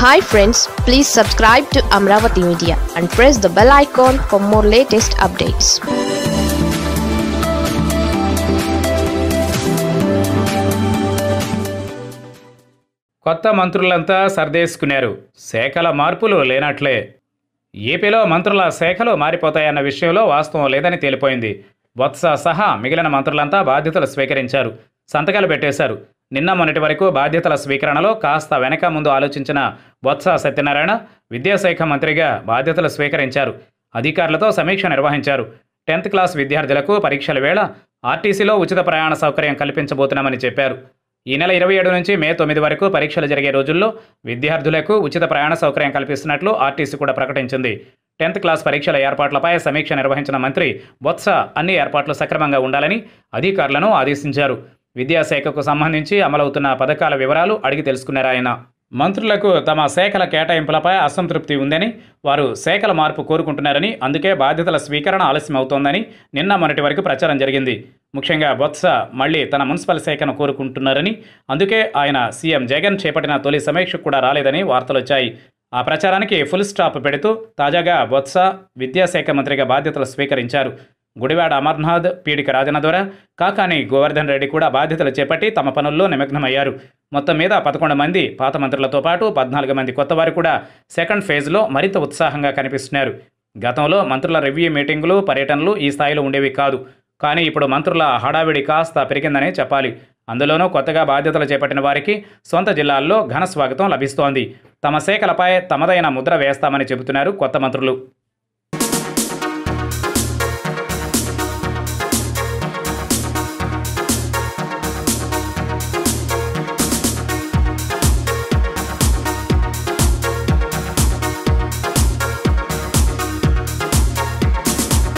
hi friends please subscribe to Amaravati media and press the bell icon for more latest updates కొత్త మంత్రులంతా సర్దేసుకున్నారు శాఖల మార్పులు లేనట్లే ఏపీలో మంత్రుల శాఖలు మారిపోతాయన్న విషయంలో వాస్తవం లేదని తేలిపోయింది బొత్స సహా మిగిలిన మంత్రులంతా బాధ్యతలు స్వీకరించారు సంతకాలు పెట్టేశారు నిన్న మొన్నటి వరకు బాధ్యతల స్వీకరణలో కాస్త వెనక ముందు ఆలోచించిన బొత్స సత్యనారాయణ విద్యాశాఖ మంత్రిగా బాధ్యతలు స్వీకరించారు అధికారులతో సమీక్ష నిర్వహించారు టెన్త్ క్లాస్ విద్యార్థులకు పరీక్షల వేళ ఆర్టీసీలో ఉచిత ప్రయాణ సౌకర్యం కల్పించబోతున్నామని చెప్పారు ఈ నెల ఇరవై ఏడు నుంచి మే తొమ్మిది వరకు పరీక్షలు జరిగే రోజుల్లో విద్యార్థులకు ఉచిత ప్రయాణ సౌకర్యం కల్పిస్తున్నట్లు ఆర్టీసీ కూడా ప్రకటించింది టెన్త్ క్లాస్ పరీక్షల ఏర్పాట్లపై సమీక్ష నిర్వహించిన మంత్రి బొత్స అన్ని ఏర్పాట్లు సక్రమంగా ఉండాలని అధికారులను ఆదేశించారు విద్యాశాఖకు సంబంధించి అమలవుతున్న పథకాల వివరాలు అడిగి తెలుసుకున్నారు ఆయన మంత్రులకు తమ శాఖల కేటాయింపులపై అసంతృప్తి ఉందని వారు శాఖల మార్పు కోరుకుంటున్నారని అందుకే బాధ్యతల స్వీకరణ ఆలస్యం అవుతోందని నిన్న మొన్నటి వరకు ప్రచారం జరిగింది ముఖ్యంగా బొత్స మళ్లీ తన మున్సిపల్ శాఖను కోరుకుంటున్నారని అందుకే ఆయన సీఎం జగన్ చేపట్టిన తొలి సమీక్షకు కూడా రాలేదని వార్తలొచ్చాయి ఆ ప్రచారానికి ఫుల్ స్టాప్ పెడుతూ తాజాగా బొత్స విద్యాశాఖ మంత్రిగా బాధ్యతలు స్వీకరించారు గుడివాడ అమర్నాథ్ పీడిక రాజనద్వర కాకాని గోవర్ధన్ రెడ్డి కూడా బాధ్యతలు చేపట్టి తమ పనుల్లో నిమగ్నమయ్యారు మొత్తం మీద పదకొండు మంది పాత మంత్రులతో పాటు పద్నాలుగు మంది కొత్త వారు కూడా సెకండ్ ఫేజ్లో మరింత ఉత్సాహంగా కనిపిస్తున్నారు గతంలో మంత్రుల రివ్యూ మీటింగులు పర్యటనలు ఈ స్థాయిలో ఉండేవి కాదు కానీ ఇప్పుడు మంత్రుల హడావిడి కాస్త పెరిగిందనే చెప్పాలి అందులోనూ కొత్తగా బాధ్యతలు చేపట్టిన వారికి సొంత జిల్లాల్లో ఘన స్వాగతం లభిస్తోంది తమ శాఖలపై తమదైన ముద్ర వేస్తామని చెబుతున్నారు కొత్త మంత్రులు